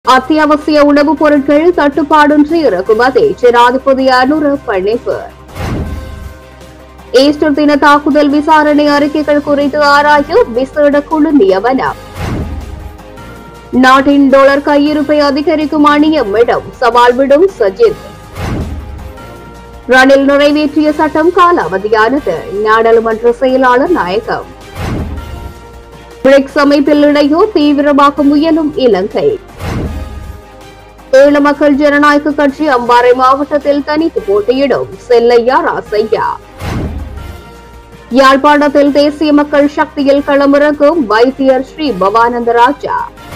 அத்தியாவசிய உணவுப் பொருட்கள் தட்டுப்பாடின்றி இறக்குமதி ஜனாதிபதி அனுர பணிப்பு ஈஸ்டர் தின தாக்குதல் விசாரணை அறிக்கைகள் குறித்து ஆராய விசேட குழு நியமனம் நாட்டின் டாலர் கையிருப்பை அதிகரிக்கும் அணியமிடம் சவால் விடும் சஜித் ரணில் நிறைவேற்றிய சட்டம் காலாவதியானது நாடாளுமன்ற செயலாளர் நாயகம் பிரிக்ஸ் அமைப்பில் இணையோர் தீவிரமாக்க முயலும் இலங்கை ஈழ மக்கள் ஜனநாயக கட்சி அம்பாறை மாவட்டத்தில் தனித்து போட்டியிடும் செல்லையா ராசையா யாழ்ப்பாணத்தில் தேசிய மக்கள் சக்தியில் களமிறக்கும் வைத்தியர் ஸ்ரீ பவானந்த ராஜா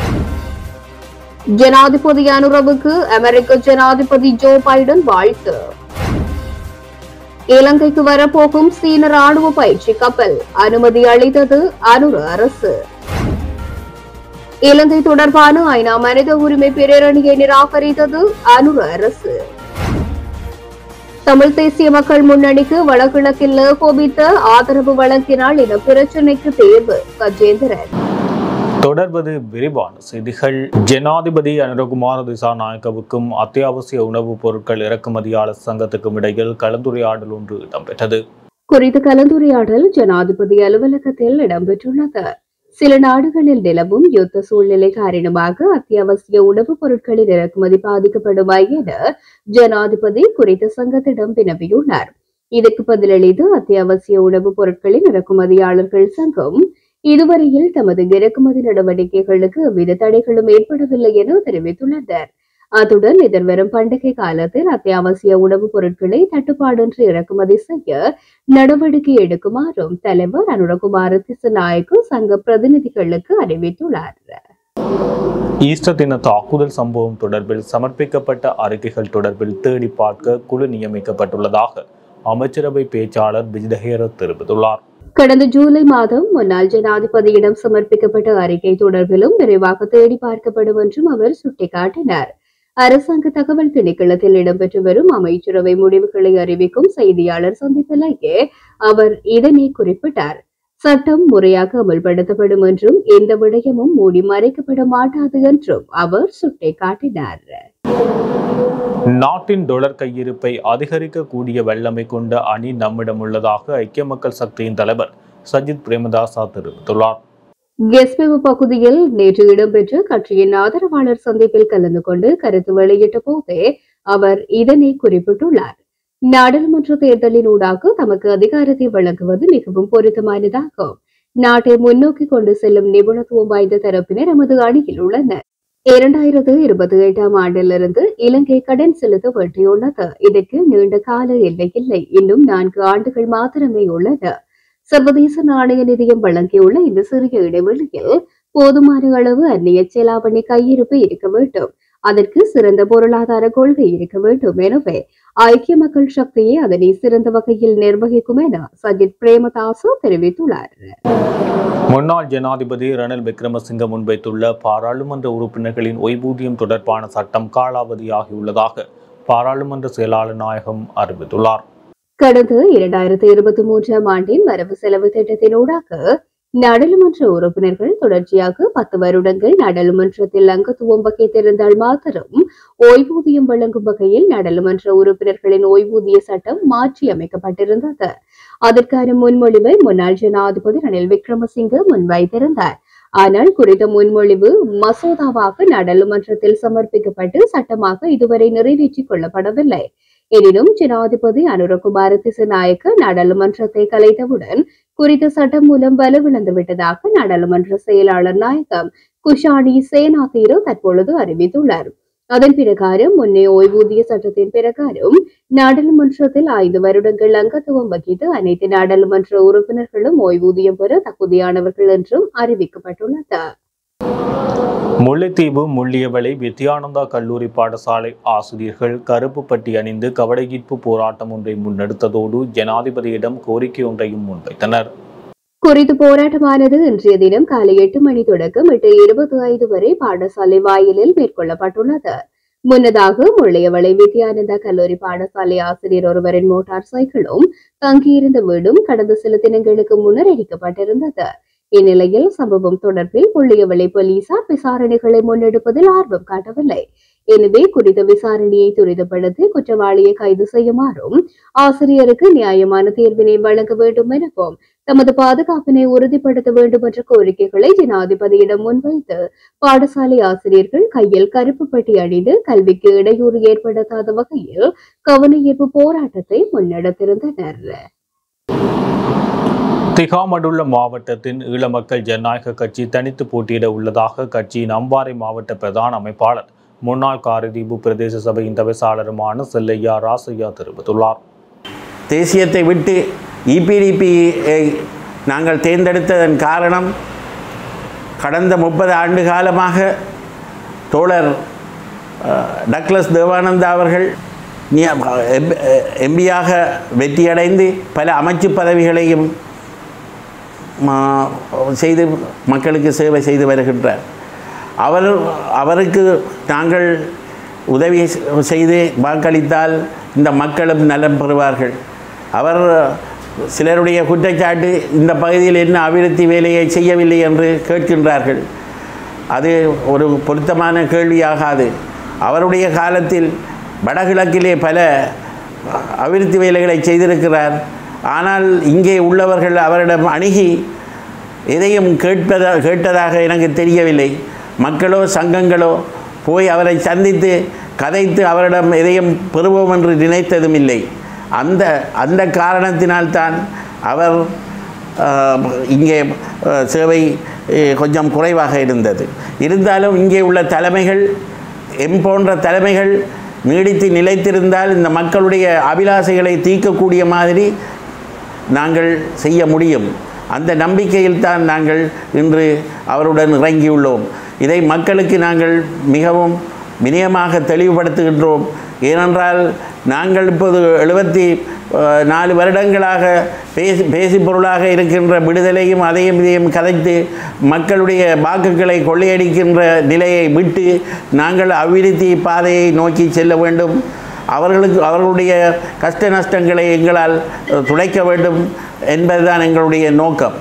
ஜனாதிபதி அனுரவுக்கு அமெரிக்க ஜனாதிபதி ஜோ பைடன் வாழ்த்து இலங்கைக்கு வரப்போகும் சீன ராணுவ பயிற்சி கப்பல் அனுமதி அளித்தது அனுர அரசு இலங்கை தொடர்பான ஐநா மனித உரிமை பிரேரணியை நிராகரித்தது அனுர அரசு தமிழ் தேசிய மக்கள் முன்னணிக்கு வடகிழக்கில் கோபித்த ஆதரவு வழங்கினால் இன பிரச்சினைக்கு தேர்வு கஜேந்திரன் தொடர்வது விரிவான செய்திகள் ஜனாதிபதி அனுரகுமார திசாநாயக்கவுக்கும் அத்தியாவசிய உணவுப் பொருட்கள் இறக்குமதியாளர் சங்கத்துக்கும் இடையில் கலந்துரையாடல் ஒன்று இடம்பெற்றது குறித்த கலந்துரையாடல் ஜனாதிபதி அலுவலகத்தில் இடம்பெற்றுள்ளது சில நாடுகளில் நிலவும் யுத்த சூழ்நிலை காரணமாக அத்தியாவசிய உணவுப் பொருட்களின் இறக்குமதி பாதிக்கப்படுமா என ஜனாதிபதி குறித்த சங்கத்திடம் வினவியுள்ளார் இதற்கு பதிலளித்து அத்தியாவசிய உணவுப் பொருட்களின் இறக்குமதியாளர்கள் சங்கம் இதுவரையில் தமது இறக்குமதி நடவடிக்கைகளுக்கு எவ்வித தடைகளும் ஏற்படவில்லை என தெரிவித்துள்ளனர் அத்துடன் எதிர்வரும் பண்டிகை காலத்தில் அத்தியாவசிய உணவுப் பொருட்களை தட்டுப்பாடின்றி இறக்குமதி செய்ய நடவடிக்கை எடுக்குமாறும் தலைவர் அனுரகுமார திசநாயக்கு சங்க பிரதிநிதிகளுக்கு அறிவித்துள்ளார் ஈஸ்டர் தின தாக்குதல் சம்பவம் தொடர்பில் சமர்ப்பிக்கப்பட்ட அறிக்கைகள் தொடர்பில் தேடி பார்க்க குழு நியமிக்கப்பட்டுள்ளதாக அமைச்சரவை பேச்சாளர் விஜயஹேர தெரிவித்துள்ளார் கடந்த ஜூலை மாதம் முன்னாள் ஜனாதிபதியிடம் சமர்ப்பிக்கப்பட்ட அறிக்கை தொடர்பிலும் விரைவாக தேடி பார்க்கப்படும் என்றும் அவர் சுட்டிக்காட்டினார் அரசாங்க தகவல் திணைக்களத்தில் இடம்பெற்று வரும் அமைச்சரவை முடிவுகளை அறிவிக்கும் செய்தியாளர் சந்திப்பிலேயே அவர் இதனை குறிப்பிட்டார் சட்டம் முறையாக அமல்படுத்தப்படும் என்றும் எந்த விடயமும் மூடி மறைக்கப்பட மாட்டாது என்றும் அவர் சுட்டிக்காட்டினார் நாட்டின் டொலர் கையிருப்பை அதிகரிக்கக்கூடிய வல்லமை கொண்ட அணி நம்மிடம் உள்ளதாக ஐக்கிய மக்கள் சக்தியின் தலைவர் சஜித் பிரேமதாசா தெரிவித்துள்ளார் கெஸ்பெவு பகுதியில் நேற்று இடம்பெற்ற கட்சியின் ஆதரவாளர் சந்திப்பில் கலந்து கொண்டு கருத்து வெளியிட்ட போதே அவர் இதனை குறிப்பிட்டுள்ளார் நாடாளுமன்ற தேர்தலின் ஊடாக தமக்கு அதிகாரத்தை வழங்குவது மிகவும் பொருத்தமானதாகும் நாட்டை முன்னோக்கி கொண்டு செல்லும் நிபுணத்துவம் வாய்ந்த தரப்பினர் எமது அணியில் உள்ளனர் இரண்டாயிரத்து இருபத்தி எட்டாம் ஆண்டிலிருந்து இலங்கை கடன் செலுத்த வேண்டியுள்ளது இதற்கு நீண்ட கால எல்லை இல்லை இன்னும் நான்கு ஆண்டுகள் மாத்திரமே உள்ளது சர்வதேச நாணய நிதியம் வழங்கியுள்ள இந்த சிறிய இடைவெளியில் போதுமான அளவு அந்நிய செலாவணி கையிருப்பு இருக்க வேண்டும் அதற்கு சிறந்த பொருளாதார கொள்கை இருக்க வேண்டும் எனவே ஐக்கிய மக்கள் சக்தியே அதனை சிறந்த வகையில் நிர்வகிக்கும் என சஜித் பிரேமதாசு தெரிவித்துள்ளார் முன்னாள் ஜனாதிபதி ரணில் விக்ரமசிங்க முன்வைத்துள்ள பாராளுமன்ற உறுப்பினர்களின் ஓய்வூதியம் தொடர்பான சட்டம் காலாவதியாகியுள்ளதாக பாராளுமன்ற செயலாளர் நாயகம் அறிவித்துள்ளார் கடந்த இரண்டாயிரத்தி இருபத்தி மூன்றாம் ஆண்டின் வரவு செலவு திட்டத்தினூடாக நாடாளுமன்ற உறுப்பினர்கள் தொடர்ச்சியாக பத்து வருடங்கள் நாடாளுமன்றத்தில் அங்கத்துவம் வகித்திருந்தால் மாத்திரம் ஓய்வூதியம் வழங்கும் வகையில் நாடாளுமன்ற உறுப்பினர்களின் ஓய்வூதிய சட்டம் மாற்றி அமைக்கப்பட்டிருந்தது அதற்கான முன்மொழிவை முன்னாள் ஜனாதிபதி ரணில் விக்ரமசிங்க முன்வைத்திருந்தார் ஆனால் குறித்த முன்மொழிவு மசோதாவாக நாடாளுமன்றத்தில் சமர்ப்பிக்கப்பட்டு சட்டமாக இதுவரை நிறைவேற்றிக் கொள்ளப்படவில்லை எனினும் ஜனாதிபதி அனுரகுமார திசநாயக்க நாடாளுமன்றத்தை கலைத்தவுடன் குறித்த சட்டம் மூலம் வலுவிழந்து விட்டதாக நாடாளுமன்ற செயலாளர் நாயகம் குஷானி சேனா தீரு தற்பொழுது அறிவித்துள்ளார் அதன் பிரகாரம் முன்னே ஓய்வூதிய சட்டத்தின் பிரகாரம் நாடாளுமன்றத்தில் ஐந்து வருடங்கள் அங்கத்துவம் வகித்து அனைத்து நாடாளுமன்ற உறுப்பினர்களும் ஓய்வூதியம் பெற தகுதியானவர்கள் என்றும் அறிவிக்கப்பட்டுள்ளது முல்லைத்தீவு முள்ளியவளை வித்யானந்தா கல்லூரி பாடசாலை ஆசிரியர்கள் கருப்பு பட்டி அணிந்து கவடையீர்ப்பு போராட்டம் ஒன்றை முன்னெடுத்ததோடு ஜனாதிபதியிடம் கோரிக்கை ஒன்றையும் முன்வைத்தனர் குறித்த போராட்டமானது இன்றைய தினம் காலை எட்டு மணி தொடக்கம் எட்டு இருபத்தி ஐந்து வரை பாடசாலை வாயிலில் மேற்கொள்ளப்பட்டுள்ளது முன்னதாக முள்ளையவளை வித்யானந்தா கல்லூரி பாடசாலை ஆசிரியர் ஒருவரின் மோட்டார் சைக்கிளும் தங்கியிருந்த வீடும் கடந்த சில தினங்களுக்கு முன்னர் எரிக்கப்பட்டிருந்தது இந்நிலையில் சம்பவம் தொடர்பில் புள்ளியவளை போலீசார் விசாரணைகளை முன்னெடுப்பதில் ஆர்வம் காட்டவில்லை எனவே குறித்த விசாரணையை துரிதப்படுத்தி குற்றவாளியை கைது செய்யுமாறும் ஆசிரியருக்கு நியாயமான தீர்வினை வழங்க வேண்டும் எனவும் தமது பாதுகாப்பினை உறுதிப்படுத்த வேண்டும் என்ற கோரிக்கைகளை ஜனாதிபதியிடம் முன்வைத்து பாடசாலை ஆசிரியர்கள் கையில் கருப்பு பெட்டி அணிந்து கல்விக்கு இடையூறு ஏற்படுத்தாத வகையில் கவனஈர்ப்பு போராட்டத்தை முன்னெடுத்திருந்தனர் திகாமடுள்ள மாவட்டத்தின் ஈழமக்கள் ஜனநாயக கட்சி தனித்து போட்டியிட உள்ளதாக கட்சியின் அம்பாறை மாவட்ட பிரதான அமைப்பாளர் முன்னாள் காரதீபு பிரதேச சபையின் தவிசாளருமான செல்லையா ராசையா தெரிவித்துள்ளார் தேசியத்தை விட்டு இபிடிபியை நாங்கள் தேர்ந்தெடுத்ததன் காரணம் கடந்த முப்பது ஆண்டு காலமாக தோழர் அஹ், டக்ளஸ் தேவானந்தா அவர்கள் எம்பியாக வெற்றியடைந்து பல அமைச்சு பதவிகளையும் மா- செய்து மக்களுக்கு சேவை செய்து வருகின்றார் அவர் அவருக்கு நாங்கள் உதவி செய்து வாக்களித்தால் இந்த மக்களும் நலம் பெறுவார்கள் அவர் சிலருடைய குற்றச்சாட்டு இந்த பகுதியில் என்ன அபிவிருத்தி வேலையை செய்யவில்லை என்று கேட்கின்றார்கள் அது ஒரு பொருத்தமான கேள்வியாகாது அவருடைய காலத்தில் வடகிழக்கிலே பல அபிவிருத்தி வேலைகளை செய்திருக்கிறார் ஆனால் இங்கே உள்ளவர்கள் அவரிடம் அணுகி எதையும் கேட்பதா கேட்டதாக எனக்கு தெரியவில்லை மக்களோ சங்கங்களோ போய் அவரை சந்தித்து கதைத்து அவரிடம் எதையும் பெறுவோம் என்று நினைத்ததும் இல்லை அந்த அந்த காரணத்தினால்தான் அவர் ஆஹ், இங்கே ஆஹ், சேவை அஹ், கொஞ்சம் குறைவாக இருந்தது இருந்தாலும் இங்கே உள்ள தலைமைகள் எம் போன்ற தலைமைகள் நீடித்து நிலைத்திருந்தால் இந்த மக்களுடைய அபிலாசைகளை தீர்க்கக்கூடிய மாதிரி நாங்கள் செய்ய முடியும் அந்த நம்பிக்கையில் தான் நாங்கள் இன்று அவருடன் இறங்கியுள்ளோம் இதை மக்களுக்கு நாங்கள் மிகவும் வினயமாக தெளிவுபடுத்துகின்றோம் ஏனென்றால் நாங்கள் இப்போது எழுபத்தி நாலு வருடங்களாக பேசி பேசி பொருளாக இருக்கின்ற விடுதலையும் அதையும் இதையும் கதைத்து மக்களுடைய வாக்குகளை கொள்ளையடிக்கின்ற நிலையை விட்டு நாங்கள் அபிவிருத்தி பாதையை நோக்கி செல்ல வேண்டும் அவர்களுக்கு அவர்களுடைய கஷ்ட நஷ்டங்களை எங்களால் துடைக்க வேண்டும் என்பதுதான் எங்களுடைய நோக்கம்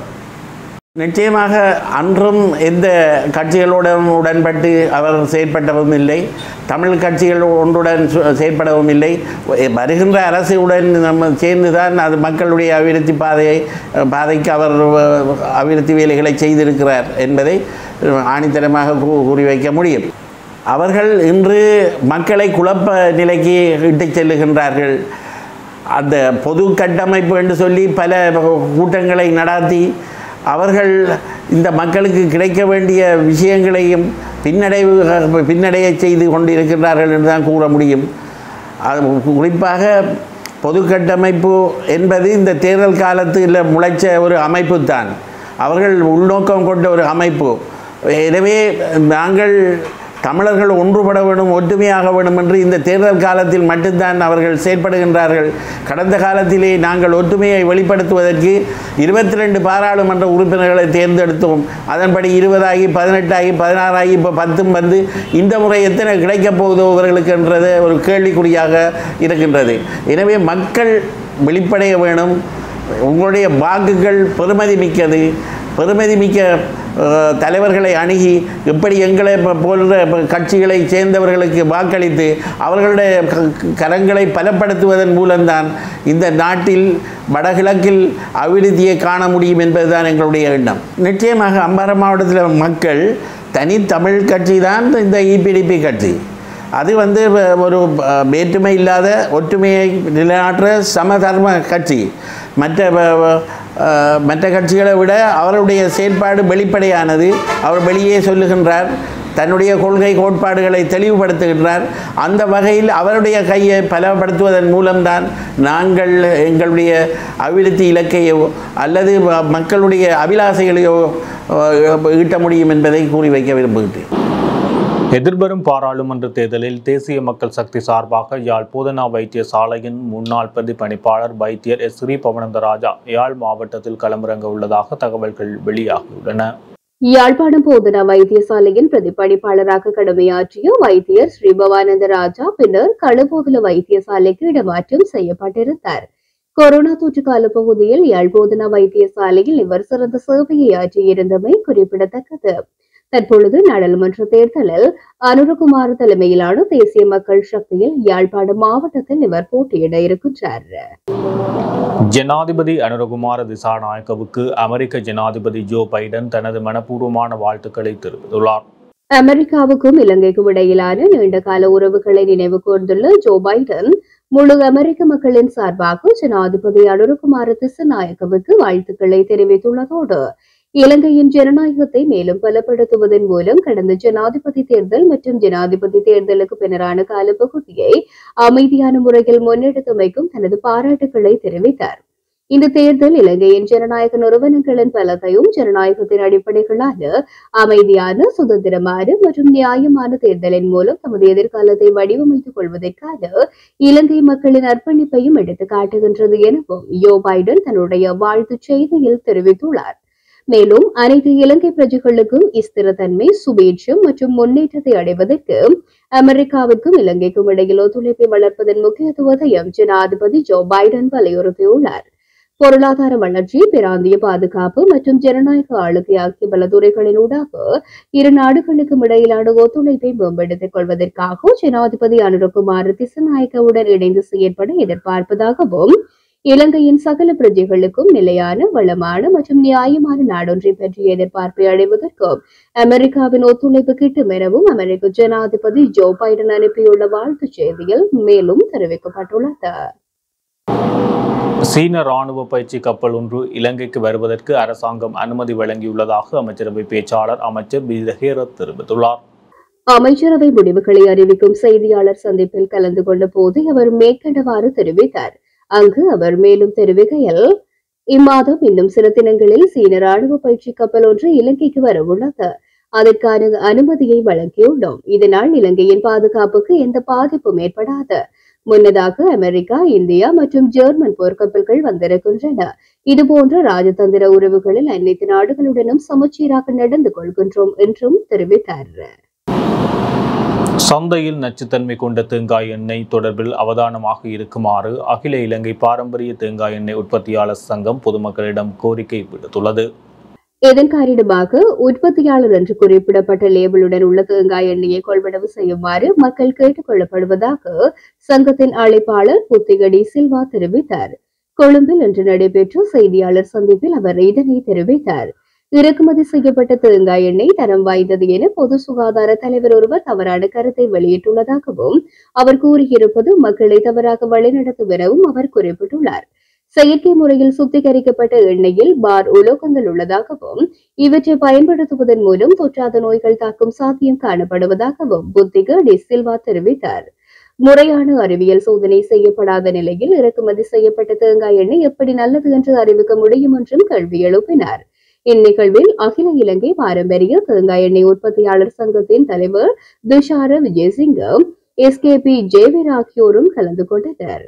நிச்சயமாக அன்றும் எந்த கட்சிகளுடன் உடன்பட்டு அவர் செயற்பட்டவும் இல்லை தமிழ் கட்சிகள் ஒன்றுடன் சு- செயற்படவும் இல்லை வருகின்ற அரசுடன் நம்ம சேர்ந்து தான் அது மக்களுடைய அபிவிருத்தி பாதையை பாதைக்கு அவர் அபிவிருத்தி வேலைகளை செய்திருக்கிறார் என்பதை ஆணித்தரமாக கூ- கூறி வைக்க முடியும் அவர்கள் இன்று மக்களை குழப்ப நிலைக்கு இட்டுச் செல்லுகின்றார்கள் அந்த பொது கட்டமைப்பு என்று சொல்லி பல கூட்டங்களை நடாத்தி அவர்கள் இந்த மக்களுக்கு கிடைக்க வேண்டிய விஷயங்களையும் பின்னடைவு பின்னடைய செய்து கொண்டிருக்கின்றார்கள் என்று தான் கூற முடியும் அது குறிப்பாக பொது கட்டமைப்பு என்பது இந்த தேர்தல் காலத்தில் முளைச்ச ஒரு அமைப்பு தான் அவர்கள் உள்நோக்கம் கொண்ட ஒரு அமைப்பு எனவே நாங்கள் தமிழர்கள் ஒன்றுபட வேண்டும் ஒற்றுமையாக வேண்டும் என்று இந்த தேர்தல் காலத்தில் மட்டும்தான் அவர்கள் செயற்படுகின்றார்கள் கடந்த காலத்திலே நாங்கள் ஒற்றுமையை வெளிப்படுத்துவதற்கு இருபத்தி ரெண்டு பாராளுமன்ற உறுப்பினர்களை தேர்ந்தெடுத்தோம் அதன்படி இருபதாகி பதினெட்டாகி பதினாறாகி இப்போ பத்தும் வந்து இந்த முறை எத்தனை கிடைக்கப் போகுதோ இவர்களுக்கு என்றது ஒரு கேள்விக்குறியாக இருக்கின்றது எனவே மக்கள் வெளிப்படைய வேணும் உங்களுடைய வாக்குகள் பெருமதி மிக்கது பெருமதி மிக்க அஹ், தலைவர்களை அணுகி எப்படி எங்களை ப- போன்ற ப- கட்சிகளை சேர்ந்தவர்களுக்கு வாக்களித்து அவர்களுடைய க- கரங்களை பலப்படுத்துவதன் மூலம்தான் இந்த நாட்டில் வடகிழக்கில் அபிவிருத்தியை காண முடியும் என்பதுதான் எங்களுடைய எண்ணம் நிச்சயமாக அம்பாறை மாவட்டத்தில் மக்கள் தனி தமிழ் கட்சி தான் இந்த இபிடிபி கட்சி அது வந்து வ- ஒரு அஹ், வேற்றுமை இல்லாத ஒற்றுமையை நிலைநாட்டுற சமதர்ம கட்சி மற்ற வ- வ- அஹ், மற்ற கட்சிகளை விட அவருடைய செயல்பாடு வெளிப்படையானது அவர் வெளியே சொல்லுகின்றார் தன்னுடைய கொள்கை கோட்பாடுகளை தெளிவுபடுத்துகின்றார் அந்த வகையில் அவருடைய கையை பலப்படுத்துவதன் மூலம்தான் நாங்கள் எங்களுடைய அபிவிருத்தி இலக்கையோ அல்லது ம- மக்களுடைய அபிலாசைகளையோ அஹ், ஈட்ட முடியும் என்பதை கூறி வைக்க விரும்புகின்றேன் எதிர்வரும் பாராளுமன்ற தேர்தலில் தேசிய மக்கள் சக்தி சார்பாக யாழ் போதனா வைத்தியசாலையின் முன்னாள் பிரதிபலிப்பாளர் வைத்தியர் எஸ் ஸ்ரீ பவனந்தராஜா யாழ் மாவட்டத்தில் களமிறங்க உள்ளதாக தகவல்கள் வெளியாகியுள்ளன யாழ்ப்பாணம் போதனா வைத்தியசாலையின் பிரதிபலிப்பாளராக கடமையாற்றிய வைத்தியர் ஸ்ரீபவானந்த ராஜா பின்னர் களுபோதல வைத்தியசாலைக்கு இடமாற்றம் செய்யப்பட்டிருந்தார் கொரோனா தொற்று கால பகுதியில் யாழ்போதனா வைத்தியசாலையில் இவர் சிறந்த சேவையை ஆற்றியிருந்தமை குறிப்பிடத்தக்கது தற்பொழுது நாடாளுமன்ற தேர்தலில் அனுரகுமார் தலைமையிலான தேசிய மக்கள் சக்தியில் யாழ்ப்பாணம் மாவட்டத்தில் இவர் போட்டியிட இருக்கின்றார் ஜனாதிபதி அனுரகுமார திசாநாயக்கவுக்கு அமெரிக்க ஜனாதிபதி ஜோ பைடன் தனது மனப்பூர்வமான வாழ்த்துக்களை தெரிவித்துள்ளார் அமெரிக்காவுக்கும் இலங்கைக்கும் இடையிலான நீண்டகால உறவுகளை நினைவு கூர்ந்துள்ள ஜோ பைடன் முழு அமெரிக்க மக்களின் சார்பாக ஜனாதிபதி அனுரகுமார திசநாயக்கவுக்கு வாழ்த்துக்களை தெரிவித்துள்ளதோடு இலங்கையின் ஜனநாயகத்தை மேலும் பலப்படுத்துவதன் மூலம் கடந்த ஜனாதிபதி தேர்தல் மற்றும் ஜனாதிபதி தேர்தலுக்கு பின்னரான காலப்பகுதியை அமைதியான முறையில் முன்னெடுத்தமைக்கும் தனது பாராட்டுக்களை தெரிவித்தார் இந்த தேர்தல் இலங்கையின் ஜனநாயக நிறுவனங்களின் பலத்தையும் ஜனநாயகத்தின் அடிப்படைகளான அமைதியான சுதந்திரமான மற்றும் நியாயமான தேர்தலின் மூலம் தமது எதிர்காலத்தை வடிவமைத்துக் கொள்வதற்கான இலங்கை மக்களின் அர்ப்பணிப்பையும் எடுத்து காட்டுகின்றது எனவும் யோ பைடன் தன்னுடைய வாழ்த்துச் செய்தியில் தெரிவித்துள்ளார் மேலும் அனைத்து இலங்கை பிரஜைகளுக்கும் ஸ்திரத்தன்மை சுபீட்சம் மற்றும் முன்னேற்றத்தை அடைவதற்கு அமெரிக்காவிற்கும் இலங்கைக்கும் இடையில் ஒத்துழைப்பை வளர்ப்பதன் முக்கியத்துவத்தையும் ஜனாதிபதி ஜோ பைடன் வலியுறுத்தியுள்ளார் பொருளாதார வளர்ச்சி பிராந்திய பாதுகாப்பு மற்றும் ஜனநாயக ஆளுகை ஆகிய பல துறைகளினூடாக இரு நாடுகளுக்கும் இடையிலான ஒத்துழைப்பை மேம்படுத்திக் கொள்வதற்காக ஜனாதிபதி அனுரகுமார் திசநாயக்கவுடன் இணைந்து செயற்பட எதிர்பார்ப்பதாகவும் இலங்கையின் சகல பிரஜைகளுக்கும் நிலையான வளமான மற்றும் நியாயமான நாடொன்றை பற்றிய எதிர்பார்ப்பை அடைவதற்கும் அமெரிக்காவின் ஒத்துழைப்பு கிட்டும் எனவும் அமெரிக்க ஜனாதிபதி ஜோ பைடன் அனுப்பியுள்ள வாழ்த்துச் செய்தியில் மேலும் தெரிவிக்கப்பட்டுள்ளது சீன ராணுவ பயிற்சி கப்பல் ஒன்று இலங்கைக்கு வருவதற்கு அரசாங்கம் அனுமதி வழங்கியுள்ளதாக அமைச்சரவை பேச்சாளர் அமைச்சர் பீதஹேரத் தெரிவித்துள்ளார் அமைச்சரவை முடிவுகளை அறிவிக்கும் செய்தியாளர் சந்திப்பில் கலந்து கொண்ட போது அவர் மேற்கண்டவாறு தெரிவித்தார் அங்கு அவர் மேலும் தெரிவிக்கையில் இம்மாதம் இன்னும் சில தினங்களில் சீன ராணுவ பயிற்சி கப்பல் ஒன்று இலங்கைக்கு வரவுள்ளது அதற்கான அனுமதியை வழங்கியுள்ளோம் இதனால் இலங்கையின் பாதுகாப்புக்கு எந்த பாதிப்பும் ஏற்படாது முன்னதாக அமெரிக்கா இந்தியா மற்றும் ஜெர்மன் போர்க்கப்பல்கள் வந்திருக்கின்றன இதுபோன்ற ராஜதந்திர உறவுகளில் அனைத்து நாடுகளுடனும் சமச்சீராக நடந்து கொள்கின்றோம் என்றும் தெரிவித்தார் சந்தையில் நச்சுத்தன்மை கொண்ட தேங்காய் எண்ணெய் தொடர்பில் அவதானமாக இருக்குமாறு அகில இலங்கை பாரம்பரிய தேங்காய் எண்ணெய் உற்பத்தியாளர் சங்கம் பொதுமக்களிடம் கோரிக்கை விடுத்துள்ளது இதன் காரணமாக உற்பத்தியாளர் என்று குறிப்பிடப்பட்ட லேபிளுடன் உள்ள தேங்காய் எண்ணெயை கொள்வனவு செய்யுமாறு மக்கள் கேட்டுக் கொள்ளப்படுவதாக சங்கத்தின் அழைப்பாளர் புத்திகடி சில்வா தெரிவித்தார் கொழும்பில் இன்று நடைபெற்ற செய்தியாளர் சந்திப்பில் அவர் இதனை தெரிவித்தார் இறக்குமதி செய்யப்பட்ட தேங்காய் எண்ணெய் தரம் வாய்ந்தது என பொது சுகாதார தலைவர் ஒருவர் தவறான கருத்தை வெளியிட்டுள்ளதாகவும் அவர் கூறியிருப்பது மக்களை தவறாக வழிநடத்தும் எனவும் அவர் குறிப்பிட்டுள்ளார் செயற்கை முறையில் சுத்திகரிக்கப்பட்ட எண்ணெயில் பார் உலோகங்கள் உள்ளதாகவும் இவற்றை பயன்படுத்துவதன் மூலம் தொற்றாத நோய்கள் தாக்கும் சாத்தியம் காணப்படுவதாகவும் புத்திக டி சில்வா தெரிவித்தார் முறையான அறிவியல் சோதனை செய்யப்படாத நிலையில் இறக்குமதி செய்யப்பட்ட தேங்காய் எண்ணெய் எப்படி நல்லது என்று அறிவிக்க முடியும் என்றும் கேள்வி எழுப்பினார் இந்நிகழ்வில் அகில இலங்கை பாரம்பரிய தேங்காய் எண்ணெய் உற்பத்தியாளர் சங்கத்தின் தலைவர் துஷார விஜயசிங்கம் எஸ்கேபி ஜேவிர் ஆகியோரும் கலந்து கொண்டனர்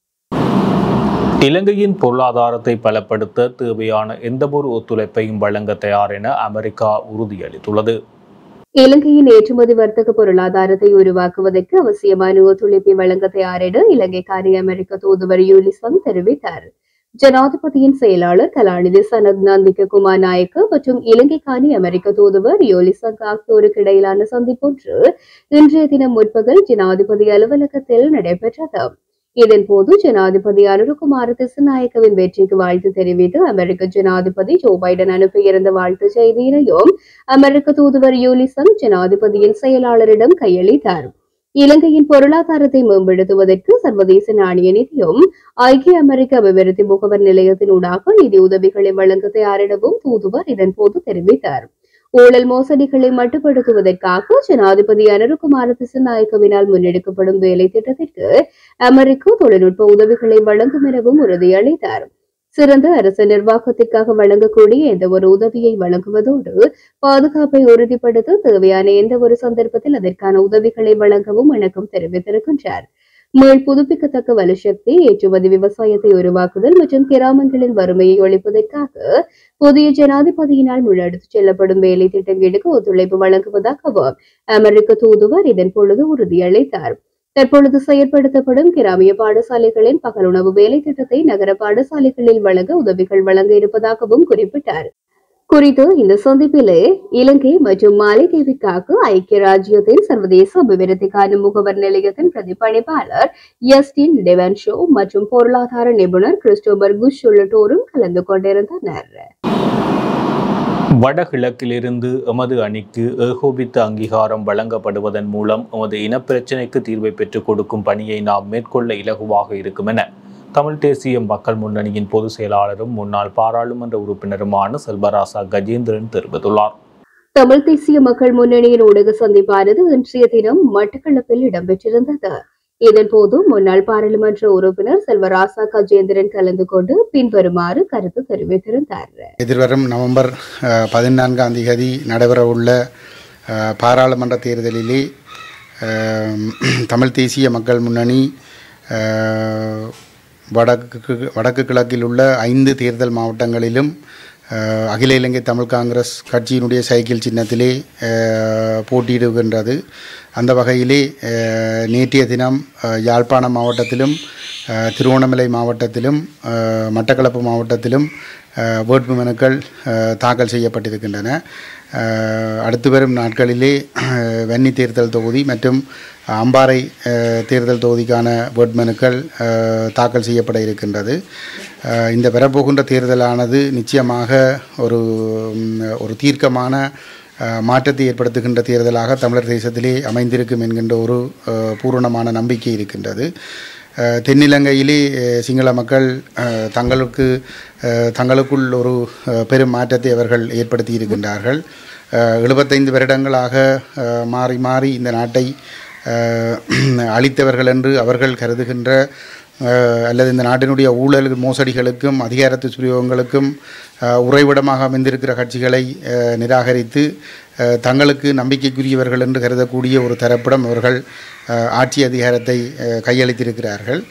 இலங்கையின் பொருளாதாரத்தை பலப்படுத்த தேவையான எந்தவொரு ஒத்துழைப்பையும் வழங்க தயார் என அமெரிக்கா உறுதியளித்துள்ளது இலங்கையின் ஏற்றுமதி வர்த்தக பொருளாதாரத்தை உருவாக்குவதற்கு அவசியமான ஒத்துழைப்பை வழங்க தயார் என இலங்கைக்காரி அமெரிக்க தூதுவர் யூலிசங் தெரிவித்தார் ஜனாதிபதியின் செயலாளர் கலாநிதி சனத் நந்திக குமார் நாயக்க மற்றும் இலங்கைக்கான அமெரிக்க தூதுவர் யோலிசங் ஆகியோருக்கு இடையிலான சந்திப்பொன்று இன்றைய தினம் முற்பகல் ஜனாதிபதி அலுவலகத்தில் நடைபெற்றது இதன்போது ஜனாதிபதி அனுரகுமார திசுநாயக்கவின் வெற்றிக்கு வாழ்த்து தெரிவித்து அமெரிக்க ஜனாதிபதி ஜோ பைடன் அனுப்பியிருந்த வாழ்த்து செய்தியினையும் அமெரிக்க தூதுவர் யூலிசன் ஜனாதிபதியின் செயலாளரிடம் கையளித்தார் இலங்கையின் பொருளாதாரத்தை மேம்படுத்துவதற்கு சர்வதேச நாணய நிதியம் ஐக்கிய அமெரிக்க அபிவிருத்தி முகவர் நிலையத்தினூடாக நிதி உதவிகளை வழங்க தயாரிடவும் தூதுவர் இதன்போது தெரிவித்தார் ஊழல் மோசடிகளை மட்டுப்படுத்துவதற்காக ஜனாதிபதி அனுருகுமார திசுநாயக்கவினால் முன்னெடுக்கப்படும் வேலை திட்டத்திற்கு அமெரிக்க தொழில்நுட்ப உதவிகளை வழங்கும் எனவும் உறுதியளித்தார் சிறந்த அரசு நிர்வாகத்திற்காக வழங்கக்கூடிய எந்த ஒரு உதவியை வழங்குவதோடு பாதுகாப்பை உறுதிப்படுத்த தேவையான எந்த ஒரு சந்தர்ப்பத்தில் அதற்கான உதவிகளை வழங்கவும் இணக்கம் தெரிவித்திருக்கின்றார் மேல் புதுப்பிக்கத்தக்க வலுசக்தி ஏற்றுமதி விவசாயத்தை உருவாக்குதல் மற்றும் கிராமங்களின் வறுமையை ஒழிப்பதற்காக புதிய ஜனாதிபதியினால் முன்னெடுத்துச் செல்லப்படும் வேலை திட்டங்களுக்கு ஒத்துழைப்பு வழங்குவதாகவும் அமெரிக்க தூதுவர் இதன் பொழுது உறுதியளித்தார் தற்பொழுது செயற்படுத்தப்படும் கிராமிய பாடசாலைகளின் பகலுணவு வேலை திட்டத்தை நகர பாடசாலைகளில் வழங்க உதவிகள் வழங்க இருப்பதாகவும் குறிப்பிட்டார் குறித்து இந்த சந்திப்பிலே இலங்கை மற்றும் மாலைதீவுக்காக ஐக்கிய ராஜ்யத்தின் சர்வதேச அபிவிருத்திக்கான முகவர் நிலையத்தின் பிரதிபலிப்பாளர் எஸ்டின் டெவன்ஷோ மற்றும் பொருளாதார நிபுணர் கிறிஸ்டோபர் குஷ் உள்ளிட்டோரும் கலந்து கொண்டிருந்தனர் வடகிழக்கிலிருந்து எமது அணிக்கு ஏகோபித்த அங்கீகாரம் வழங்கப்படுவதன் மூலம் எமது இனப்பிரச்சினைக்கு தீர்வை பெற்றுக் கொடுக்கும் பணியை நாம் மேற்கொள்ள இலகுவாக இருக்கும் என தமிழ் தேசிய மக்கள் முன்னணியின் பொதுச் செயலாளரும் முன்னாள் பாராளுமன்ற உறுப்பினருமான செல்வராசா கஜேந்திரன் தெரிவித்துள்ளார் தமிழ் தேசிய மக்கள் முன்னணியின் ஊடக சந்திப்பானது இன்றைய தினம் மட்டக்களப்பில் இடம்பெற்றிருந்தது இதன்போது முன்னாள் பாராளுமன்ற உறுப்பினர் செல்வராசா கஜேந்திரன் கலந்து கொண்டு பின்வருமாறு கருத்து தெரிவித்திருந்தார் எதிர்வரும் நவம்பர் அஹ், பதினான்காம் தேதி நடைபெறவுள்ள அஹ், பாராளுமன்ற தேர்தலிலே அஹ், தமிழ் தேசிய மக்கள் முன்னணி அஹ், வடக்கு வடக்கு கிழக்கில் உள்ள ஐந்து தேர்தல் மாவட்டங்களிலும் அஹ், அகில இலங்கை தமிழ் காங்கிரஸ் கட்சியினுடைய சைக்கிள் சின்னத்திலே அஹ், போட்டியிடுகின்றது அந்த வகையிலே அஹ், நேற்றைய தினம் அஹ், யாழ்ப்பாணம் மாவட்டத்திலும் அஹ், திருவண்ணாமலை மாவட்டத்திலும் அஹ், மட்டக்களப்பு மாவட்டத்திலும் அஹ், வேட்பு மனுக்கள் அஹ், தாக்கல் செய்யப்பட்டிருக்கின்றன அஹ், அடுத்து வரும் நாட்களிலே அஹ், வன்னி தேர்தல் தொகுதி மற்றும் அம்பாறை அஹ், தேர்தல் தொகுதிக்கான வேட்புமனுக்கள் அஹ், தாக்கல் செய்யப்பட இருக்கின்றது அஹ், இந்த பெறப்போகின்ற தேர்தலானது நிச்சயமாக ஒரு ம், ஒரு தீர்க்கமான அஹ், மாற்றத்தை ஏற்படுத்துகின்ற தேர்தலாக தமிழர் தேசத்திலே அமைந்திருக்கும் என்கின்ற ஒரு அஹ், பூரணமான நம்பிக்கை இருக்கின்றது அஹ், தென்னிலங்கையிலே அஹ், சிங்கள மக்கள் அஹ், தங்களுக்கு அஹ், தங்களுக்குள் ஒரு அஹ், பெரும் மாற்றத்தை அவர்கள் ஏற்படுத்தி இருக்கின்றார்கள் அஹ், 75 வருடங்களாக அஹ், மாறி மாறி இந்த நாட்டை அஹ், அழித்தவர்கள் என்று அவர்கள் கருதுகின்ற அஹ், அல்லது இந்த நாட்டினுடைய ஊழல் மோசடிகளுக்கும் அதிகார துஷ்பிரயோகங்களுக்கும் அஹ், உறைவிடமாக அமைந்திருக்கிற கட்சிகளை அஹ், நிராகரித்து அஹ், தங்களுக்கு நம்பிக்கைக்குரியவர்கள் என்று கருதக்கூடிய ஒரு தரப்பிடம் அவர்கள் அஹ், ஆட்சி அதிகாரத்தை அஹ், கையளித்திருக்கிறார்கள்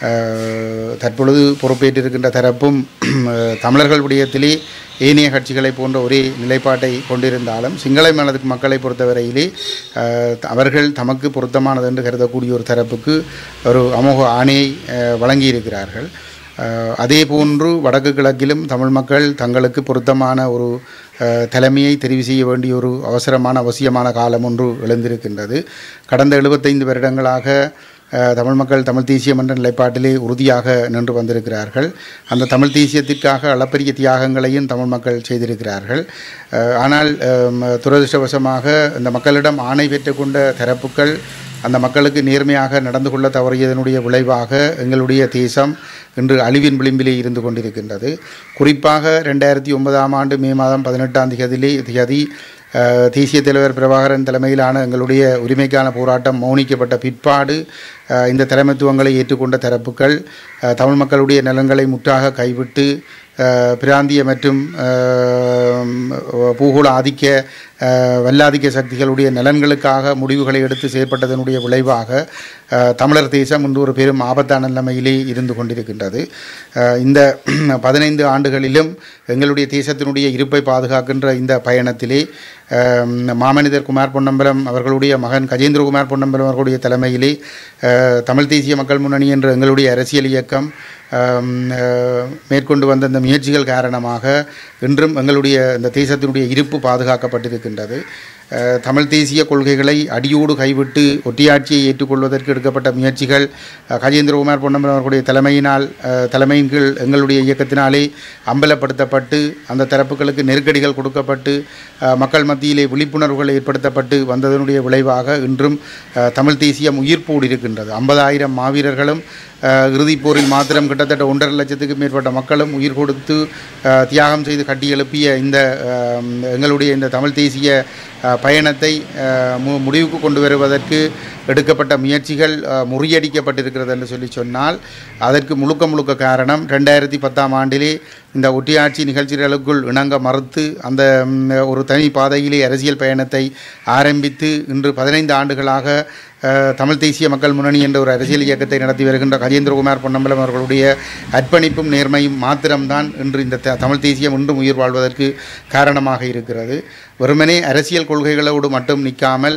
அஹ், தற்பொழுது பொறுப்பேற்றிருக்கின்ற தரப்பும் அஹ், தமிழர்கள் விடயத்திலே ஏனைய கட்சிகளை போன்ற ஒரே நிலைப்பாட்டை கொண்டிருந்தாலும் சிங்கள மனதுக்கு மக்களை பொறுத்தவரையிலே அஹ், அவர்கள் தமக்கு பொருத்தமானது என்று கருதக்கூடிய ஒரு தரப்புக்கு ஒரு அமோக ஆணையை அஹ், வழங்கியிருக்கிறார்கள் அஹ், அதே போன்று வடக்கு கிழக்கிலும் தமிழ் மக்கள் தங்களுக்கு பொருத்தமான ஒரு அஹ், தலைமையை தெரிவு செய்ய வேண்டிய ஒரு அவசரமான அவசியமான காலம் ஒன்று எழுந்திருக்கின்றது கடந்த எழுபத்தைந்து வருடங்களாக அஹ், தமிழ் மக்கள் தமிழ் தேசியம் என்ற நிலைப்பாட்டிலே உறுதியாக நின்று வந்திருக்கிறார்கள் அந்த தமிழ் தேசியத்திற்காக அளப்பரிய தியாகங்களையும் தமிழ் மக்கள் செய்திருக்கிறார்கள் அஹ், ஆனால் அம், துரதிர்ஷ்டவசமாக இந்த மக்களிடம் ஆணை பெற்றுக்கொண்ட தரப்புகள் அந்த மக்களுக்கு நேர்மையாக நடந்து கொள்ள தவறியதனுடைய விளைவாக எங்களுடைய தேசம் இன்று அழிவின் விளிம்பிலே இருந்து கொண்டிருக்கின்றது குறிப்பாக ரெண்டாயிரத்தி ஒன்பதாம் ஆண்டு மே மாதம் பதினெட்டாம் தேதியிலே தேதி அஹ், தேசிய தலைவர் பிரபாகரன் தலைமையிலான எங்களுடைய உரிமைக்கான போராட்டம் மௌனிக்கப்பட்ட பிற்பாடு அஹ், இந்த தலைமைத்துவங்களை ஏற்றுக்கொண்ட தரப்புகள் அஹ், தமிழ் மக்களுடைய நலன்களை முற்றாக கைவிட்டு அஹ், பிராந்திய மற்றும் அஹ், பூகோள ஆதிக்க அஹ், வல்லாதிக்க சக்திகளுடைய நலன்களுக்காக முடிவுகளை எடுத்து செயற்பட்டதனுடைய விளைவாக அஹ், தமிழர் தேசம் இன்று ஒரு பெரும் ஆபத்தான நிலைமையிலே இருந்து கொண்டிருக்கின்றது அஹ், இந்த பதினைந்து ஆண்டுகளிலும் எங்களுடைய தேசத்தினுடைய இருப்பை பாதுகாக்கின்ற இந்த பயணத்திலே அஹ், மாமனிதர் குமார் பொன்னம்பலம் அவர்களுடைய மகன் கஜேந்திரகுமார் பொன்னம்பலம் அவர்களுடைய தலைமையிலே அஹ், தமிழ் தேசிய மக்கள் முன்னணி என்ற எங்களுடைய அரசியல் இயக்கம் ஆம், அஹ், மேற்கொண்டு வந்த இந்த முயற்சிகள் காரணமாக இன்றும் எங்களுடைய இந்த தேசத்தினுடைய இருப்பு பாதுகாக்கப்பட்டிருக்கின்றது அஹ், தமிழ் தேசிய கொள்கைகளை அடியோடு கைவிட்டு ஒட்டியாட்சியை ஏற்றுக்கொள்வதற்கு எடுக்கப்பட்ட முயற்சிகள் அஹ், கஜேந்திரகுமார் பொன்னம்பலம் அவர்களுடைய தலைமையினால் அஹ், தலைமையின் கீழ் எங்களுடைய இயக்கத்தினாலே அம்பலப்படுத்தப்பட்டு அந்த தரப்புகளுக்கு நெருக்கடிகள் கொடுக்கப்பட்டு அஹ், மக்கள் மத்தியிலே விழிப்புணர்வுகள் ஏற்படுத்தப்பட்டு வந்ததனுடைய விளைவாக இன்றும் அஹ், தமிழ் தேசியம் உயிர்ப்போடு இருக்கின்றது ஐம்பதாயிரம் மாவீரர்களும் அஹ், இறுதிப் போரில் மாத்திரம் கிட்டத்தட்ட ஒன்றரை லட்சத்துக்கு மேற்பட்ட மக்களும் உயிர் கொடுத்து அஹ், தியாகம் செய்து கட்டியெழுப்பிய இந்த அஹ், எங்களுடைய இந்த தமிழ் தேசிய அஹ், பயணத்தை அஹ், மு முடிவுக்கு கொண்டு வருவதற்கு எடுக்கப்பட்ட முயற்சிகள் அஹ், முறியடிக்கப்பட்டிருக்கிறது என்று சொல்லி சொன்னால் அதற்கு முழுக்க முழுக்க காரணம் ரெண்டாயிரத்தி பத்தாம் ஆண்டிலே இந்த ஒட்டியாட்சி நிகழ்ச்சிகளுக்குள் இணங்க மறுத்து அந்த ம், ஒரு தனி பாதையிலே அரசியல் பயணத்தை ஆரம்பித்து இன்று பதினைந்து ஆண்டுகளாக அஹ், தமிழ் தேசிய மக்கள் முன்னணி என்ற ஒரு அரசியல் இயக்கத்தை நடத்தி வருகின்ற கஜேந்திரகுமார் பொன்னம்பலம் அவர்களுடைய அர்ப்பணிப்பும் நேர்மையும் மாத்திரம்தான் இன்று இந்த த- தமிழ் தேசியம் இன்றும் உயிர் வாழ்வதற்கு காரணமாக இருக்கிறது வெறுமனே அரசியல் கொள்கைகளோடு மட்டும் நிற்காமல்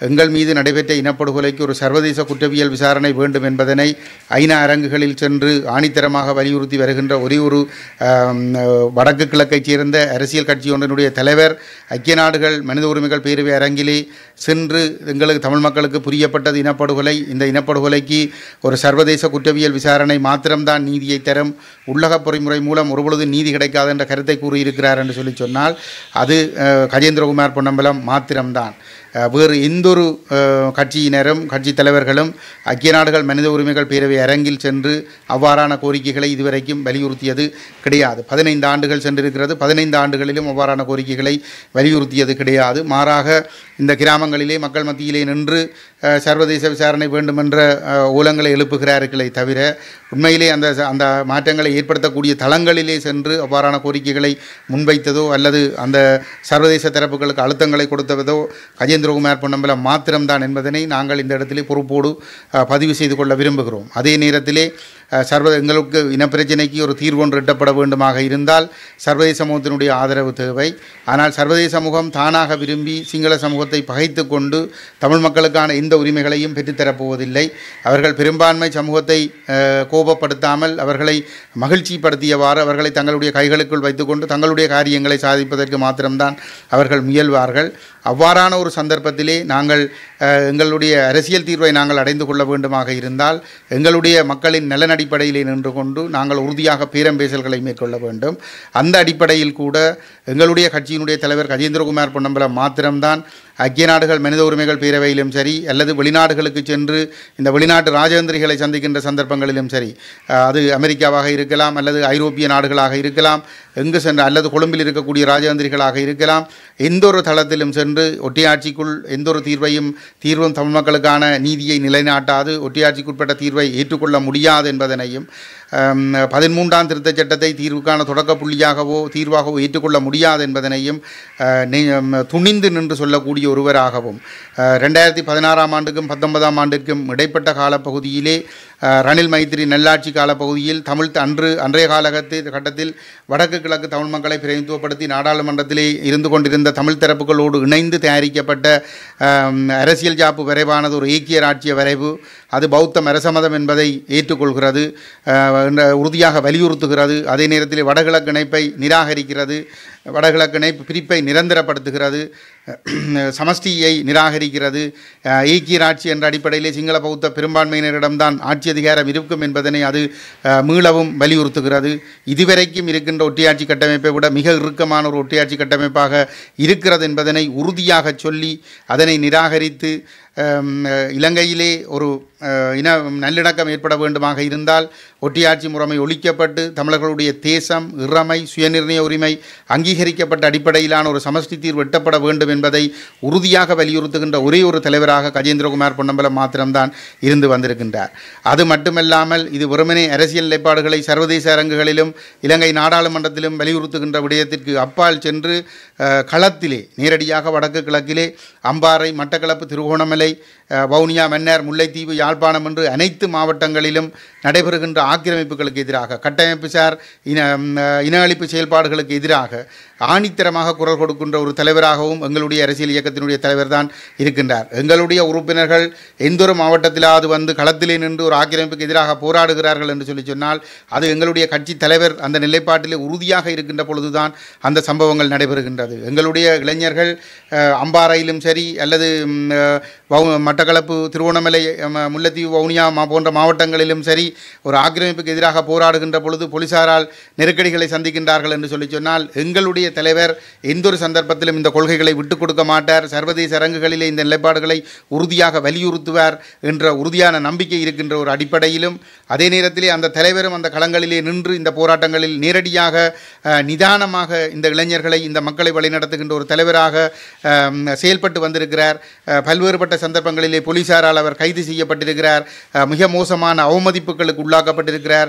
எங்கள் மீது நடைபெற்ற இனப்படுகொலைக்கு ஒரு சர்வதேச குற்றவியல் விசாரணை வேண்டும் என்பதனை ஐநா அரங்குகளில் சென்று ஆணித்தரமாக வலியுறுத்தி வருகின்ற ஒரே ஒரு ஆம், வடக்கு கிழக்கைச் சேர்ந்த அரசியல் கட்சி ஒன்றினுடைய தலைவர் ஐக்கிய நாடுகள் மனித உரிமைகள் பேரவை அரங்கிலே சென்று எங்களுக்கு தமிழ் மக்களுக்கு புரியப்பட்டது இனப்படுகொலை இந்த இனப்படுகொலைக்கு ஒரு சர்வதேச குற்றவியல் விசாரணை மாத்திரம்தான் நீதியை தரும் உள்ளக பொறிமுறை மூலம் ஒருபொழுது நீதி கிடைக்காது என்ற கருத்தை கூறியிருக்கிறார் என்று சொல்லி சொன்னால் அது அஹ், கஜேந்திரகுமார் பொன்னம்பலம் மாத்திரம்தான் அஹ், வேறு எந்தொரு அஹ், கட்சியினரும் கட்சி தலைவர்களும் ஐக்கிய நாடுகள் மனித உரிமைகள் பேரவை அரங்கில் சென்று அவ்வாறான கோரிக்கைகளை இதுவரைக்கும் வலியுறுத்தியது கிடையாது பதினைந்து ஆண்டுகள் சென்றிருக்கிறது பதினைந்து ஆண்டுகளிலும் அவ்வாறான கோரிக்கைகளை வலியுறுத்தியது கிடையாது மாறாக இந்த கிராமங்களிலே மக்கள் மத்தியிலே நின்று அஹ், சர்வதேச விசாரணை வேண்டுமென்ற அஹ், ஓலங்களை எழுப்புகிறார்களே தவிர உண்மையிலே அந்த அந்த மாற்றங்களை ஏற்படுத்தக்கூடிய தளங்களிலே சென்று அவ்வாறான கோரிக்கைகளை முன்வைத்ததோ அல்லது அந்த சர்வதேச தரப்புகளுக்கு அழுத்தங்களை கொடுத்ததோ கஜேந்திரகுமார் பொன்னம்பலம் மாத்திரம்தான் என்பதனை நாங்கள் இந்த இடத்திலே பொறுப்போடு அஹ், பதிவு செய்து கொள்ள விரும்புகிறோம் அதே நேரத்திலே அஹ், சர்வ எங்களுக்கு இனப்பிரச்சினைக்கு ஒரு தீர்வு ஒன்று எட்டப்பட வேண்டுமாக இருந்தால் சர்வதேச சமூகத்தினுடைய ஆதரவு தேவை ஆனால் சர்வதேச சமூகம் தானாக விரும்பி சிங்கள சமூகத்தை பகைத்து கொண்டு தமிழ் மக்களுக்கான எந்த உரிமைகளையும் பெற்றுத்தரப்போவதில்லை அவர்கள் பெரும்பான்மை சமூகத்தை அஹ், கோபப்படுத்தாமல் அவர்களை மகிழ்ச்சிப்படுத்தியவாறு அவர்களை தங்களுடைய கைகளுக்குள் வைத்துக்கொண்டு தங்களுடைய காரியங்களை சாதிப்பதற்கு மாத்திரம்தான் அவர்கள் முயல்வார்கள் அவ்வாறான ஒரு சந்தர்ப்பத்திலே நாங்கள் அஹ், எங்களுடைய அரசியல் தீர்வை நாங்கள் அடைந்து கொள்ள வேண்டுமாக இருந்தால் எங்களுடைய மக்களின் நலன் அடிப்படையிலே நின்று கொண்டு நாங்கள் உறுதியாக பேரம் பேசல்களை மேற்கொள்ள வேண்டும் அந்த அடிப்படையில் கூட எங்களுடைய கட்சியினுடைய தலைவர் கஜேந்திரகுமார் பொன்னம்பலம் மாத்திரம்தான் ஐக்கிய நாடுகள் மனித உரிமைகள் பேரவையிலும் சரி அல்லது வெளிநாடுகளுக்கு சென்று இந்த வெளிநாட்டு ராஜதந்திரிகளை சந்திக்கின்ற சந்தர்ப்பங்களிலும் சரி அஹ், அது அமெரிக்காவாக இருக்கலாம் அல்லது ஐரோப்பிய நாடுகளாக இருக்கலாம் எங்கு சென்ற அல்லது கொழும்பில் இருக்கக்கூடிய ராஜதந்திரிகளாக இருக்கலாம் எந்த ஒரு தளத்திலும் சென்று ஒட்டியாட்சிக்குள் எந்த ஒரு தீர்வையும் தீர்வும் தமிழ் மக்களுக்கான நீதியை நிலைநாட்டாது ஒட்டியாட்சிக்குட்பட்ட தீர்வை ஏற்றுக்கொள்ள முடியாது என்பதனையும் அம், பதிமூன்றாம் திருத்தச் சட்டத்தை தீர்வுக்கான தொடக்க புள்ளியாகவோ தீர்வாகவோ ஏற்றுக்கொள்ள முடியாது என்பதனையும் அஹ், நெ- ம், துணிந்து நின்று சொல்லக்கூடிய ஒருவராகவும் அஹ், ரெண்டாயிரத்தி பதினாறாம் ஆண்டுக்கும் பத்தொன்பதாம் ஆண்டுக்கும் இடைப்பட்ட காலப்பகுதியிலே அஹ், ரணில் மைத்திரி நல்லாட்சி காலப்பகுதியில் தமிழ் த- அன்று அன்றைய காலகத்தில் கட்டத்தில் வடக்கு கிழக்கு தமிழ் மக்களை பிரதிநிதித்துவப்படுத்தி நாடாளுமன்றத்திலே இருந்து கொண்டிருந்த தமிழ் தரப்புகளோடு இணைந்து தயாரிக்கப்பட்ட அம், அரசியல் ஜாப்பு வரைவானது ஒரு ஏக்கிய ராட்சிய வரைவு அது பௌத்தம் அரசமதம் என்பதை ஏற்றுக்கொள்கிறது அஹ், என்ற உறுதியாக வலியுறுத்துகிறது அதே நேரத்தில் வடகிழக்கு இணைப்பை நிராகரிக்கிறது வடகிழக்கு இணைப்பு பிரிப்பை நிரந்தரப்படுத்துகிறது சமஷ்டியை நிராகரிக்கிறது அஹ், ஏக்கிய ஆட்சி என்ற அடிப்படையிலே சிங்கள பௌத்த பெரும்பான்மையினரிடம்தான் ஆட்சி அதிகாரம் இருக்கும் என்பதனை அது அஹ், மீளவும் வலியுறுத்துகிறது இதுவரைக்கும் இருக்கின்ற ஒட்டியாட்சி கட்டமைப்பை விட மிக இறுக்கமான ஒரு ஒட்டியாட்சி கட்டமைப்பாக இருக்கிறது என்பதனை உறுதியாக சொல்லி அதனை நிராகரித்து அம், அஹ், இலங்கையிலே ஒரு அஹ், இன நல்லிணக்கம் ஏற்பட வேண்டுமாக இருந்தால் ஒட்டியாட்சி முறைமை ஒழிக்கப்பட்டு தமிழர்களுடைய தேசம் இறமை சுயநிர்ணய உரிமை அங்கீகரிக்கப்பட்ட அடிப்படையிலான ஒரு சமஷ்டி தீர்வு எட்டப்பட வேண்டும் என்பதை உறுதியாக வலியுறுத்துகின்ற ஒரே ஒரு தலைவராக கஜேந்திரகுமார் பொன்னம்பலம் மாத்திரம்தான் இருந்து வந்திருக்கின்றார் அது மட்டுமல்லாமல் இது வெறுமனே அரசியல் நிலைப்பாடுகளை சர்வதேச அரங்குகளிலும் இலங்கை நாடாளுமன்றத்திலும் வலியுறுத்துகின்ற விடயத்திற்கு அப்பால் சென்று அஹ், களத்திலே நேரடியாக வடக்கு கிழக்கிலே அம்பாறை மட்டக்களப்பு திருகோணமலை அஹ், வவுனியா மன்னார் முல்லைத்தீவு யாழ்ப்பாணம் என்று அனைத்து மாவட்டங்களிலும் நடைபெறுகின்ற ஆக்கிரமிப்புகளுக்கு எதிராக கட்டமைப்பு சார் இன ம், அஹ், இன அழிப்பு செயல்பாடுகளுக்கு எதிராக ஆணித்தரமாக குரல் கொடுக்கின்ற ஒரு தலைவராகவும் எங்களுடைய அரசியல் இயக்கத்தினுடைய தலைவர் தான் இருக்கின்றார் எங்களுடைய உறுப்பினர்கள் எந்த ஒரு மாவட்டத்திலாவது வந்து களத்திலே நின்று ஒரு ஆக்கிரமிப்புக்கு எதிராக போராடுகிறார்கள் என்று சொல்லி சொன்னால் அது எங்களுடைய கட்சி தலைவர் அந்த நிலைப்பாட்டிலே உறுதியாக இருக்கின்ற பொழுதுதான் அந்த சம்பவங்கள் நடைபெறுகின்றது எங்களுடைய இளைஞர்கள் அஹ், அம்பாறையிலும் சரி அல்லது ம், அஹ், வவு- மட்டக்களப்பு திருவோணமலை ம- முல்லைத்தீவு வவுனியா மா போன்ற மாவட்டங்களிலும் சரி ஒரு ஆக்கிரமிப்புக்கு எதிராக போராடுகின்ற பொழுது போலீசாரால் நெருக்கடிகளை சந்திக்கின்றார்கள் என்று சொல்லி சொன்னால் எங்களுடைய தலைவர் எந்த ஒரு சந்தர்ப்பத்திலும் இந்த கொள்கைகளை விட்டுக் கொடுக்க மாட்டார் சர்வதேச அரங்குகளிலே இந்த நிலைப்பாடுகளை உறுதியாக வலியுறுத்துவார் என்ற உறுதியான நம்பிக்கை இருக்கின்ற ஒரு அடிப்படையிலும் அதே நேரத்திலே அந்த தலைவரும் அந்த களங்களிலே நின்று இந்த போராட்டங்களில் நேரடியாக அஹ், நிதானமாக இந்த இளைஞர்களை இந்த மக்களை வழிநடத்துகின்ற ஒரு தலைவராக அஹ், செயல்பட்டு வந்திருக்கிறார் அஹ், பல்வேறுபட்ட சந்தர்ப்பங்களிலே போலீசாரால் அவர் கைது செய்யப்பட்டிருக்கிறார் அஹ், மிக மோசமான அவமதிப்புகளுக்கு உள்ளாக்கப்பட்டிருக்கிறார்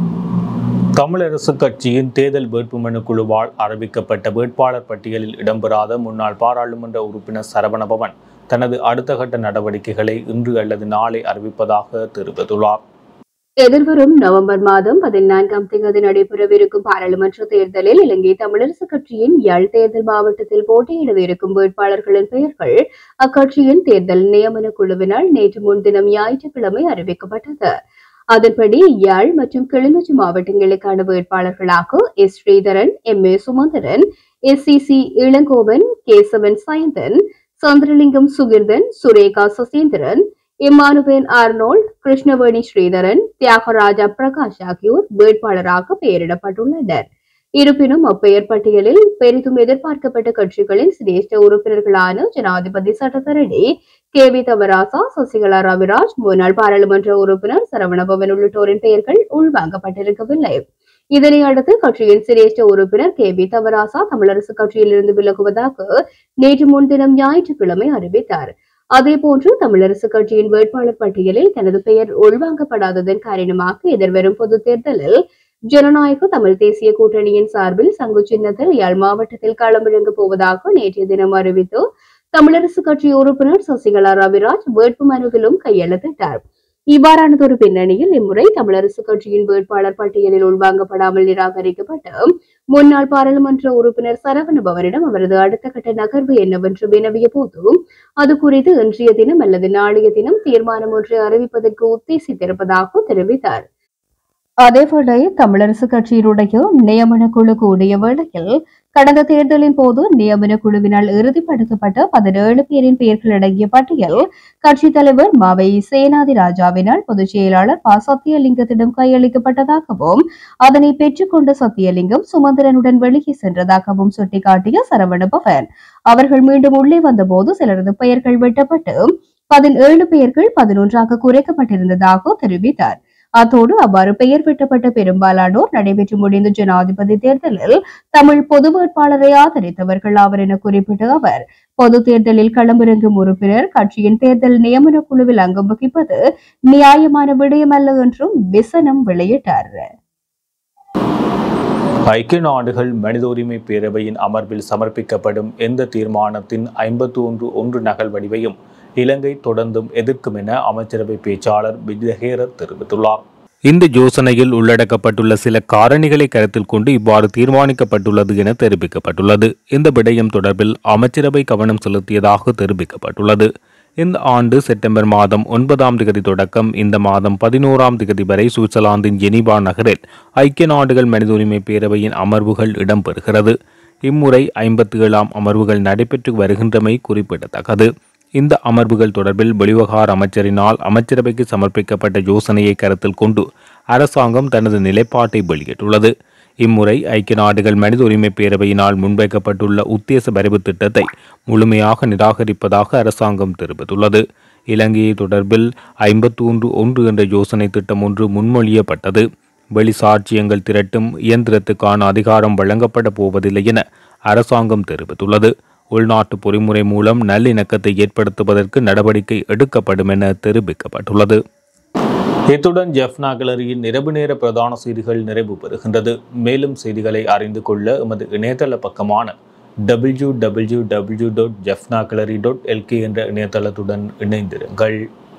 தமிழரசு கட்சியின் தேர்தல் வேட்புமனு குழுவால் அறிவிக்கப்பட்ட வேட்பாளர் பட்டியலில் இடம்பெறாத முன்னாள் பாராளுமன்ற உறுப்பினர் சரவணபவன் தனது அடுத்த கட்ட நடவடிக்கைகளை இன்று அல்லது நாளை அறிவிப்பதாக தெரிவித்துள்ளார் எதிர்வரும் நவம்பர் மாதம் பதினான்காம் தேதி நடைபெறவிருக்கும் பாராளுமன்ற தேர்தலில் இலங்கை தமிழரசு கட்சியின் யாழ் தேர்தல் மாவட்டத்தில் போட்டியிடவிருக்கும் வேட்பாளர்களின் பெயர்கள் அக்கட்சியின் தேர்தல் நியமன குழுவினால் நேற்று முன்தினம் ஞாயிற்றுக்கிழமை அறிவிக்கப்பட்டது அதன்படி யாழ் மற்றும் கிளிநொச்சி மாவட்டங்களுக்கான வேட்பாளர்களாக S Sritharan M A Sumanthiran S C C Ilangovan Kesavan Sayanthan Chandralingam Sukirthan Sureka Sasindran Emmanuel Arnold Krishnaveni Sritharan Thiyagaraja Prakash ஆகியோர் வேட்பாளராக பெயரிடப்பட்டுள்ளனர் இருப்பினும் அப்பெயர் பட்டியலில் பெரிதும் எதிர்பார்க்கப்பட்ட கட்சிகளின் சிரேஷ்ட உறுப்பினர்களான ஜனாதிபதி சட்டத்தரணி கே வி தவராசா சசிகலா ரவிராஜ் முன்னாள் பாராளுமன்ற உறுப்பினர் சரவணபவன் உள்ளிட்டோரின் பெயர்கள் உள்வாங்கப்பட்டிருக்கவில்லை இதனை அடுத்து கட்சியின் சிரேஷ்ட உறுப்பினர் கே வி தவராசா தமிழரசு கட்சியிலிருந்து விலகுவதாக நேற்று முன்தினம் ஞாயிற்றுக்கிழமை அறிவித்தார் அதேபோன்று தமிழரசு கட்சியின் வேட்பாளர் பட்டியலில் தனது பெயர் உள்வாங்கப்படாததன் காரணமாக எதிர்வரும் பொதுத் தேர்தலில் ஜனநாயக தமிழ் தேசிய கூட்டணியின் சார்பில் சங்கு சின்னத்தில் யாழ் மாவட்டத்தில் களமிறங்க போவதாக நேற்றைய தினம் அறிவித்து தமிழரசு கட்சி உறுப்பினர் சசிகலா ரவிராஜ் வேட்பு மனுவிலும் கையெழுத்திட்டார் இவ்வாறானதொரு பின்னணியில் இம்முறை தமிழரசு கட்சியின் வேட்பாளர் பட்டியலில் உள்வாங்கப்படாமல் நிராகரிக்கப்பட்ட முன்னாள் பாராளுமன்ற உறுப்பினர் சரவணபவனிடம் அவரது அடுத்த கட்ட நகர்வு என்னவென்று வினவிய போதும் அது குறித்து இன்றைய தினம் அல்லது நாளைய தினம் தீர்மானம் ஒன்றை அறிவிப்பதற்கு உத்தேசித்திருப்பதாக தெரிவித்தார் அதேவேளை தமிழரசு கட்சியினுடைய நியமன குழு கூடிய வேளையில் கடந்த தேர்தலின் போது நியமன குழுவினால் இறுதிப்படுத்தப்பட்ட பதினேழு பேரின் பெயர்கள் அடங்கிய பட்டியல் கட்சித் தலைவர் மாவை சேனாதி ராஜாவினால் பொதுச் செயலாளர் ப சத்தியலிங்கத்திடம் கையளிக்கப்பட்டதாகவும் அதனை பெற்றுக்கொண்ட சத்தியலிங்கம் சுமந்திரனுடன் வெளியே சென்றதாகவும் சுட்டிக்காட்டிய சரவணபவன் அவர்கள் மீண்டும் உள்ளே வந்தபோது சிலரது பெயர்கள் வெட்டப்பட்டு பதினேழு பெயர்கள் பதினொன்றாக குறைக்கப்பட்டிருந்ததாக தெரிவித்தார் அத்தோடு அவ்வாறு பெயர் வெட்டப்பட்ட பெரும்பாலானோர் நடைபெற்று முடிந்த ஜனாதிபதி தேர்தலில் தமிழ் பொது வேட்பாளரை ஆதரித்தவர்கள் ஆவர் என குறிப்பிட்ட அவர் பொது தேர்தலில் களமிறங்கும் உறுப்பினர் கட்சியின் தேர்தல் நியமன குழுவில் அங்கம் வகிப்பது நியாயமான விடயமல்ல என்றும் விசனம் வெளியிட்டார் ஐக்கிய நாடுகள் மனித உரிமை பேரவையின் அமர்வில் சமர்ப்பிக்கப்படும் எந்த தீர்மானத்தின் ஐம்பத்தி ஒன்று ஒன்று நகல் வடிவையும் இலங்கை தொடர்ந்தும் எதிர்க்கும் என அமைச்சரவை பேச்சாளர் விஜயஹேரர் தெரிவித்துள்ளார் இந்த யோசனையில் உள்ளடக்கப்பட்டுள்ள சில காரணிகளை கருத்தில் கொண்டு இவ்வாறு தீர்மானிக்கப்பட்டுள்ளது என தெரிவிக்கப்பட்டுள்ளது இந்த விடயம் தொடர்பில் அமைச்சரவை கவனம் செலுத்தியதாக தெரிவிக்கப்பட்டுள்ளது இந்த ஆண்டு செப்டம்பர் மாதம் ஒன்பதாம் திகதி தொடக்கம் இந்த மாதம் பதினோராம் திகதி வரை சுவிட்சர்லாந்தின் ஜெனீவா நகரில் ஐக்கிய நாடுகள் மனித உரிமை பேரவையின் அமர்வுகள் இடம்பெறுகிறது இம்முறை ஐம்பத்தி ஏழாம் அமர்வுகள் நடைபெற்று வருகின்றமை குறிப்பிடத்தக்கது இந்த அமர்வுகள் தொடர்பில் வெளிவகார அமைச்சரினால் அமைச்சரவைக்கு சமர்ப்பிக்கப்பட்ட யோசனையை கருத்தில் கொண்டு அரசாங்கம் தனது நிலைப்பாட்டை வெளியிட்டுள்ளது இம்முறை ஐக்கிய நாடுகள் மனித உரிமை பேரவையினால் முன்வைக்கப்பட்டுள்ள உத்தேச வரைவு திட்டத்தை முழுமையாக நிராகரிப்பதாக அரசாங்கம் தெரிவித்துள்ளது இலங்கையை தொடர்பில் ஐம்பத்தி ஒன்று ஒன்று என்ற யோசனை திட்டம் ஒன்று முன்மொழியப்பட்டது வெளி சாட்சியங்கள் திரட்டும் இயந்திரத்துக்கான அதிகாரம் வழங்கப்பட போவதில்லை என அரசாங்கம் தெரிவித்துள்ளது உள்நாட்டு பொறிமுறை மூலம் நல்லிணக்கத்தை ஏற்படுத்துவதற்கு நடவடிக்கை எடுக்கப்படும் என தெரிவிக்கப்பட்டுள்ளது இத்துடன் ஜெஃப்னா கேலரியின் இரவு நேர பிரதான செய்திகள் நிறைவு பெறுகின்றது மேலும் செய்திகளை அறிந்து கொள்ள எமது இணையதள பக்கமான W W W dot Jaffna dot LK என்ற இணையதளத்துடன் இணைந்திருங்கள்